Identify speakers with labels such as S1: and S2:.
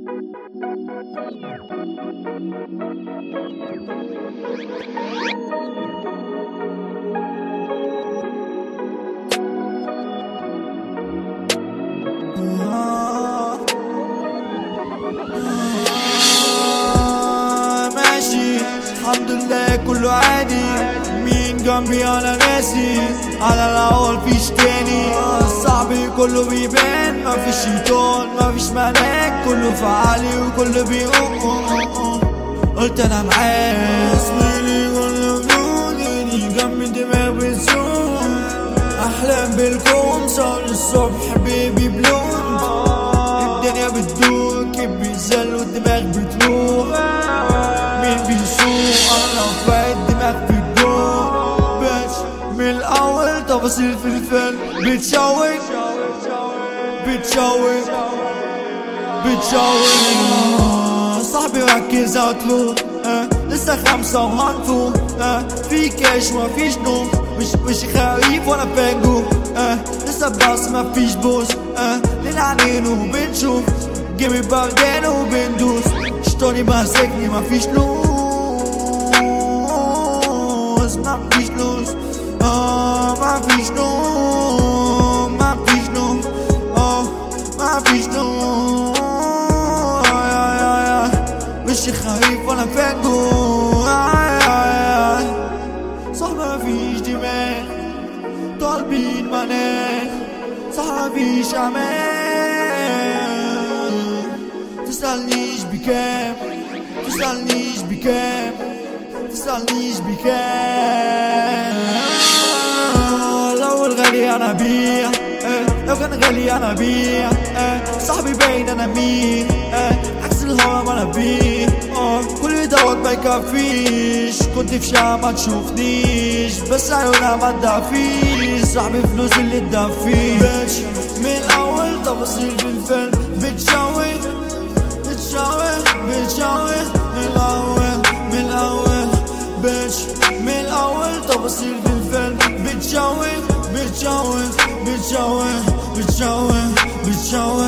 S1: ماشي الحمد لله كله عادي مين جنبي انا ناسي على الاول فيش تاني صاحبي كله بيبان مفيش شيطان مفيش ملاك كله في عالي وكله بيقوم قلت انا معاه زميلي كله بيقولي جنبي دماغ بتزوم احلام بالكون صار الصبح بيبي بلون الدنيا بتدور كيف بيزل والدماغ بتروح مين بيسوق انا فايت دماغ في الدور بس من الاول تفاصيل في الفيلم بتشوق بتشوق بتشوق صاحبي ركز اطلب أه لسه خمسة وهنفوق أه في كاش ومفيش نوم مش مش خريف ولا بانجو أه لسه بس مفيش بوس أه للعنين وبنشوف جيمي باردين وبندوس شطوني ماسكني مفيش لوز مفيش لوز اه مفيش نوم مفيش نوم اه مفيش نوم آي آي آي آي. مش خريف ولا فانجو آي آي آي. صح مفيش دماغ طالبين مناخ صح مفيش امان تسألنيش بكام تسألنيش بكام تسألنيش بكام لو الغالي انا بيع آه، لو كان غالي انا بيع آه، صاحبي باين انا مين آه، عكس الهوا ما انا بيه آه، كل دوت ما يكفيش كنت في شقة ما تشوفنيش بس عيونها ما تدفيش صاحبي فلوس اللي تدفيه بيتش من الاول تفاصيل في الفيلم بتشوي بتشوي بتشوي من الاول من الاول بيتش من الاول تفاصيل في الفيلم بتشوي بتشوي بتشوي بتشوي بتشوي